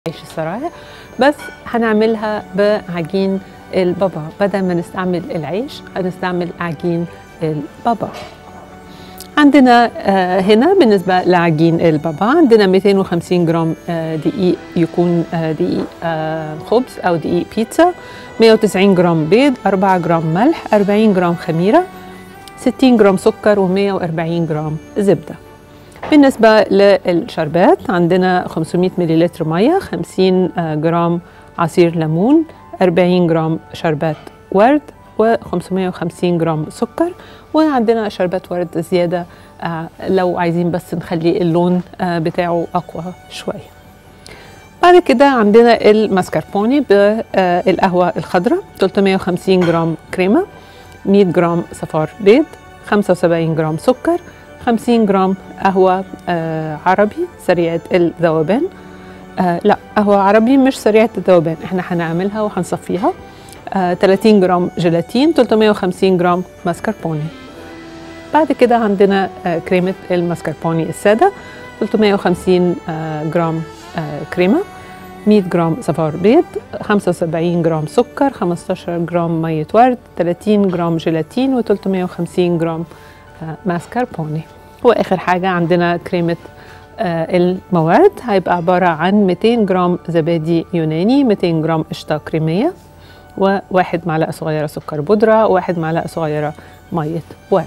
عيش السرايا بس هنعملها بعجين البابا بدل ما نستعمل العيش هنستعمل عجين البابا عندنا آه، هنا بالنسبة لعجين البابا عندنا 250 جرام آه، دقيق يكون آه، دقيق آه، خبز أو دقيق بيتزا 190 جرام بيض 4 جرام ملح 40 جرام خميرة 60 جرام سكر و140 جرام زبدة بالنسبة للشربات عندنا 500 مليلتر مية 50 آه، جرام عصير ليمون 40 جرام شربات ورد و550 جرام سكر وعندنا شربات ورد زيادة آه، لو عايزين بس نخلي اللون آه، بتاعه أقوى شوية بعد كده عندنا الماسكربوني بالقهوة الخضراء 350 جرام كريمة 100 جرام صفار بيض 75 جرام سكر 50 جرام قهوة آه عربي سريعة الذوبان آه لا قهوة عربي مش سريعة الذوبان احنا هنعملها وهنصفيها آه 30 جرام جيلاتين 350 جرام ماسكربوني بعد كده عندنا آه كريمة الماسكربوني السادة 350 آه جرام آه كريمة 100 جرام صفار بيض 75 جرام سكر 15 جرام مية ورد 30 جرام جيلاتين و350 جرام آه، ماسكربوني واخر حاجه عندنا كريمه آه، الموارد هيبقى عباره عن 200 جرام زبادي يوناني 200 جرام قشطه كريميه وواحد معلقه صغيره سكر بودره وواحد معلقه صغيره ميه ورد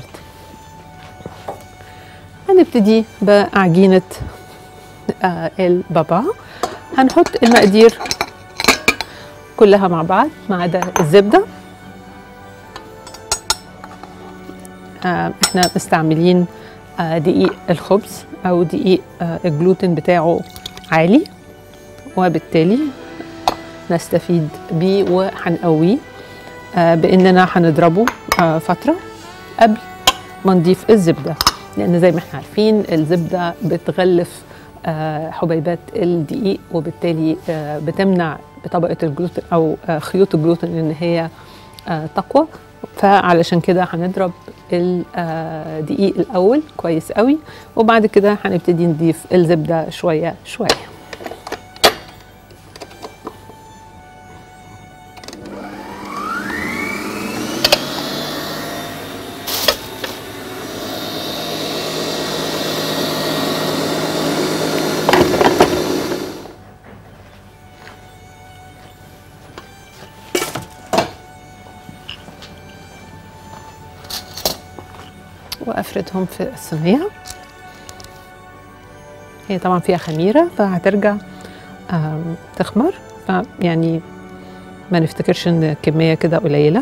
هنبتدي بعجينه آه، البابا هنحط المقادير كلها مع بعض ما عدا الزبده آه، احنا مستعملين آه، دقيق الخبز او دقيق آه، الجلوتين بتاعه عالي وبالتالي نستفيد بيه وهنقويه آه، باننا هنضربه آه، فتره قبل ما نضيف الزبده لان زي ما احنا عارفين الزبده بتغلف آه، حبيبات الدقيق وبالتالي آه، بتمنع بطبقه الجلوتين او آه، خيوط الجلوتين ان هي آه، تقوى فعلشان كده هنضرب الدقيق الاول كويس قوي وبعد كده هنبتدي نضيف الزبده شويه شويه وافردهم في الصينيه هي طبعا فيها خميره فهترجع آم، تخمر فيعني ما نفتكرش ان الكميه كده قليله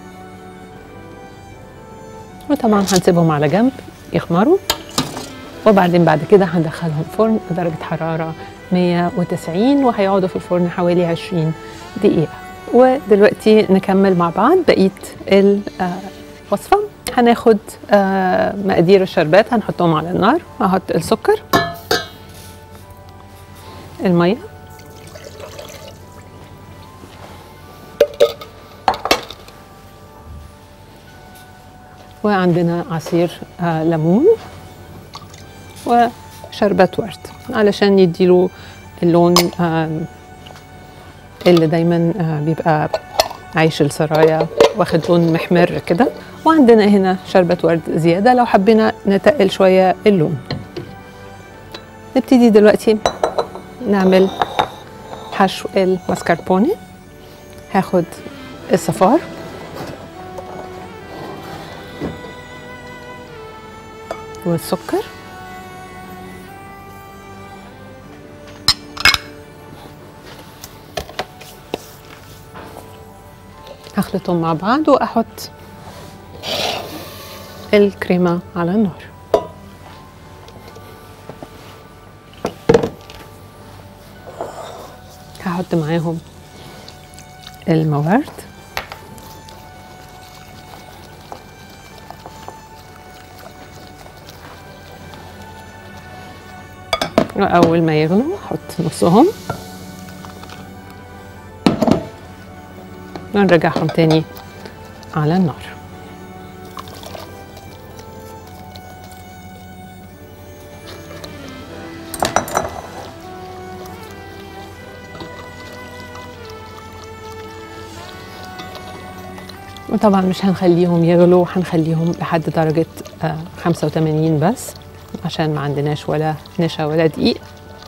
وطبعا هنسيبهم على جنب يخمروا وبعدين بعد كده هندخلهم فرن بدرجه حراره 190 وهيقعدوا في الفرن حوالي 20 دقيقه ودلوقتي نكمل مع بعض بقيه الوصفه هناخد آه، مقادير الشربات هنحطهم على النار هحط السكر الميه وعندنا عصير آه، ليمون وشربات ورد علشان يديله اللون آم، اللي دايما آه، بيبقى عيش السرايا واخد لون محمر كده وعندنا هنا شربة ورد زيادة لو حبينا نتقل شوية اللون نبتدي دلوقتي نعمل حشو الماسكربوني هاخد الصفار والسكر هخلطهم مع بعض واحط الكريمة على النار هحط معاهم الموارد وأول ما يغلوا أحط نصهم ونرجعهم تاني على النار وطبعا مش هنخليهم يغلوا هنخليهم لحد درجة آه، 85 بس عشان ما عندناش ولا نشا ولا دقيق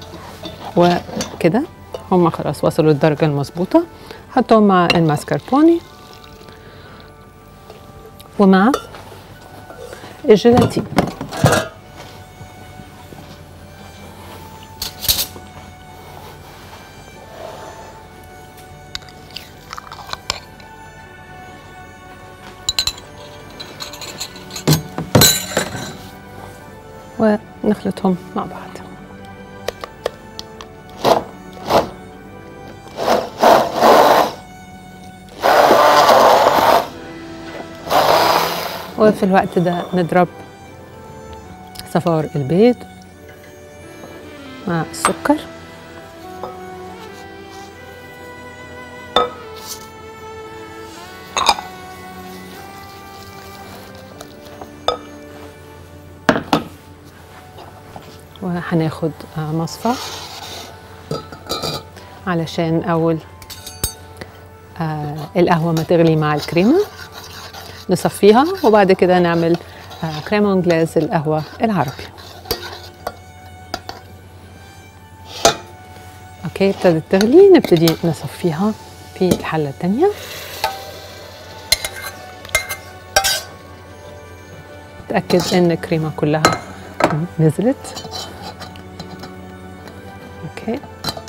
وكده هم خلاص وصلوا الدرجة المظبوطة حطهم مع الماسكربوني ومع الجيلاتين ونخلطهم مع بعض وفي الوقت ده نضرب صفار البيض مع السكر وهناخد آه، مصفى علشان أول آه القهوة ما تغلي مع الكريمة نصفيها وبعد كده نعمل آه كريمة انجلاز القهوة العربي اوكي ابتدت تغلي نبتدي نصفيها في الحلة التانية تأكد ان الكريمة كلها نزلت اوكي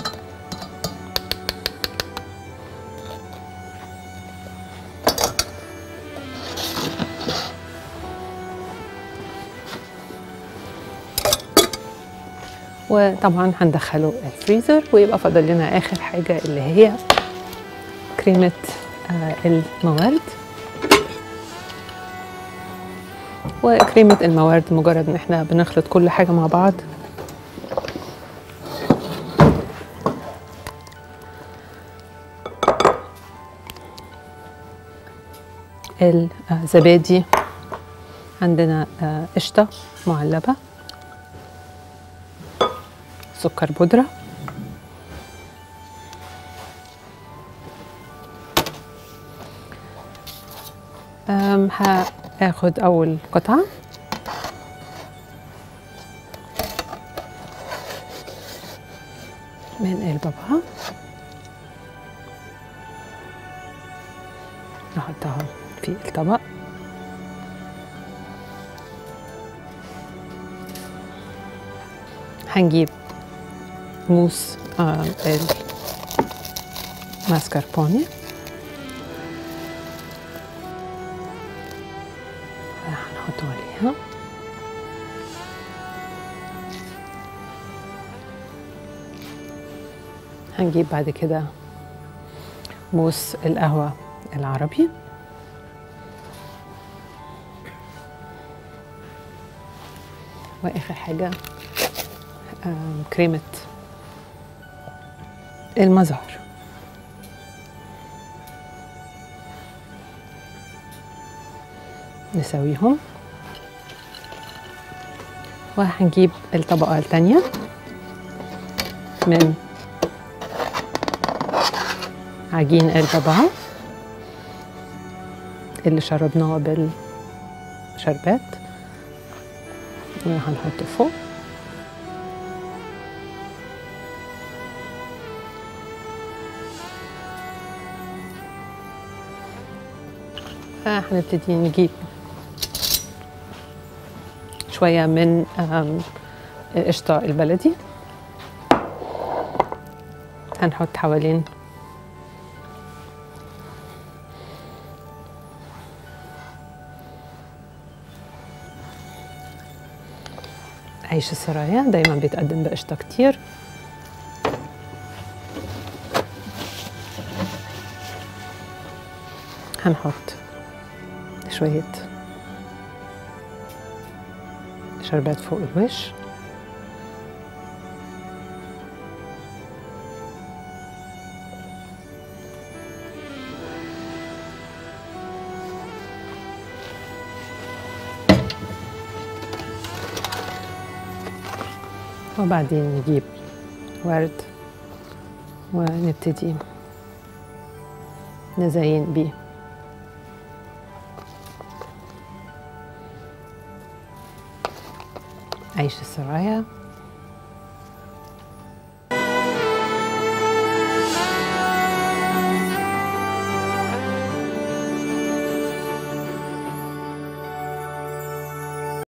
وطبعا هندخله الفريزر ويبقى فاضل لنا اخر حاجه اللي هي كريمه آه، الموارد وكريمه الموارد مجرد ان احنا بنخلط كل حاجه مع بعض الزبادي عندنا آه، قشطه معلبه سكر بودرة أم، هاخد أول قطعة من البابا نحطها في الطبق هنجيب موس آه، الماسكربوني هنحطه عليها هنجيب بعد كده موس القهوة العربي وآخر حاجة آم، كريمة المزهر نسويهم وهنجيب الطبقة التانية من عجين البابا اللي شربناه بالشربات وهنحطه فوق آه، هنبتدي نجيب شوية من آم، القشطة البلدي هنحط حوالين عيش السرايا دايما بيتقدم بقشطة كتير هنحط شوية شربات فوق الوش وبعدين نجيب ورد ونبتدي نزين بيه عيش السرايا